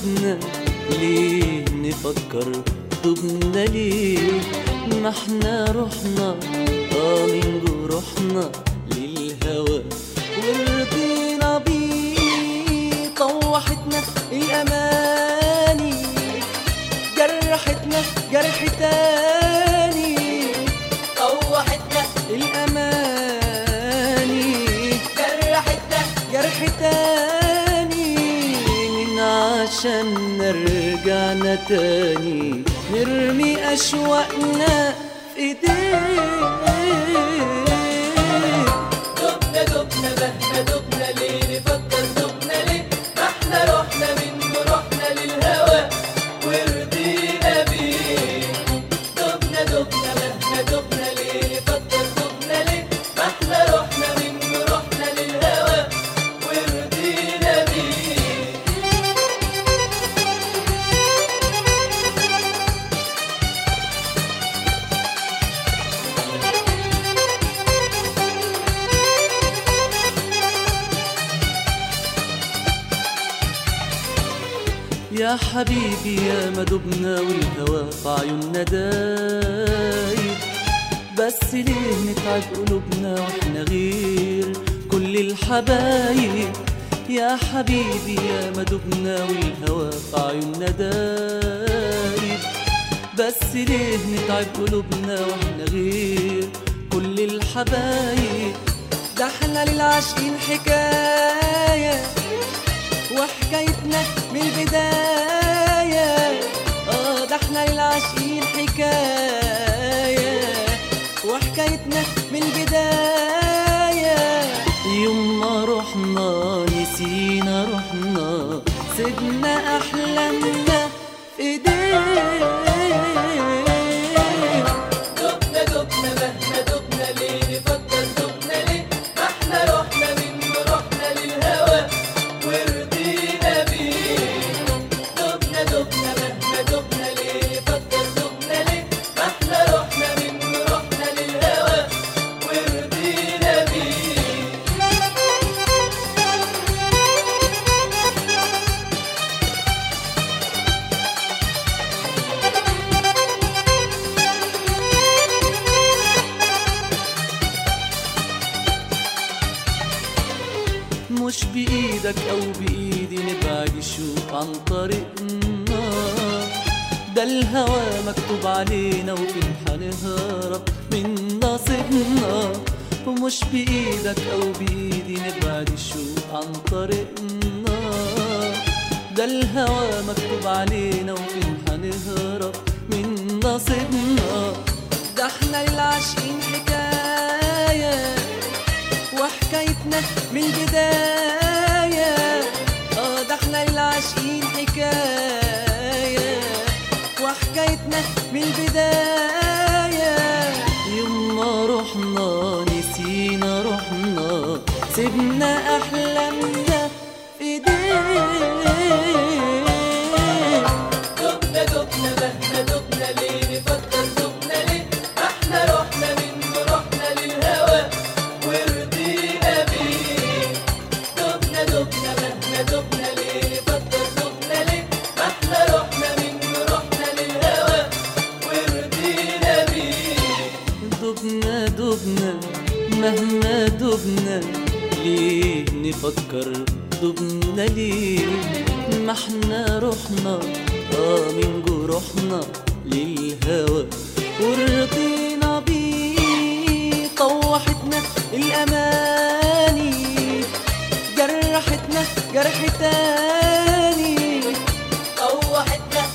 دبنا ليه نفكر دبنا ليه ما احنا رحنا اه من جروحنا للهوى ورضينا بيه طوحتنا الاماني جرحتنا جرح تاني طوحتنا الاماني جرحتنا جرح تاني من عشان نرجعنا تاني نرمي اشواقنا في ايديك دبنا دبنا مهما دبنا ليه نفكر دبنا ليه ما احنا رحنا من روحنا للهوى ورضينا بيه دبنا دبنا مهما دبنا ليه نفكر دبنا ليه ما احنا رحنا من روحنا للهوى ورضينا بيه يا حبيبي يا ما دبنا والهوى في عيوننا دايب بس ليه نتعب قلوبنا واحنا غير كل الحبايب يا حبيبي يا ما دبنا والهوى في عيوننا دايب بس ليه نتعب قلوبنا واحنا غير كل الحبايب ده احنا للعاشقين حكايه وحكايتنا من البداية اه ده احنا للعاشقين حكاية وحكايتنا من البداية يوم ما رحنا نسينا رحنا سيبنا أحلامنا في ايديك دبنا دبنا مهما دبنا ليه نفكر دبنا ليه ما احنا رحنا من روحنا للهوى ورضينا بيه دبنا دبنا مهما دبنا ليه نفكر دبنا ليه ما احنا رحنا من روحنا للهوى ورضينا بيه مش بإيدك أو بإيدي نبعد الشوق عن طريقنا ده الهوى مكتوب علينا وفين هنهرب من نصيبنا ومش بإيدك أو بإيدي نبعد الشوق عن طريقنا ده الهوى مكتوب علينا وفين هنهرب من نصيبنا ده احنا للعاشقين حكايه وحكايتنا من البداية اه ده احنا للعاشقين حكاية وحكايتنا من البداية يوم ما رحنا نسينا رحنا سيبنا أحلامنا في ايديك دبنا دبنا مهما دبنا ليه نفكر دبنا ليه ما احنا رحنا من روحنا للهوى ورضينا بيه دبنا دبنا مهما دبنا ليه نفكر دبنا ليه ما احنا رحنا من روحنا للهوى ورضينا بيه دبنا دبنا مهما دبنا ليه نفكر دبنا ليه ما احنا رحنا اه من جروحنا للهوى ورضينا بيه طوحتنا الاماني جرحتنا جرح تاني طوحتنا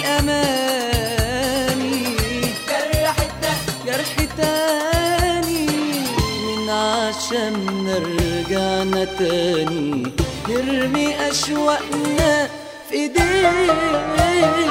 الاماني جرحتنا جرح تاني من عشان نرجعنا تاني نرمي أشواقنا في ايديك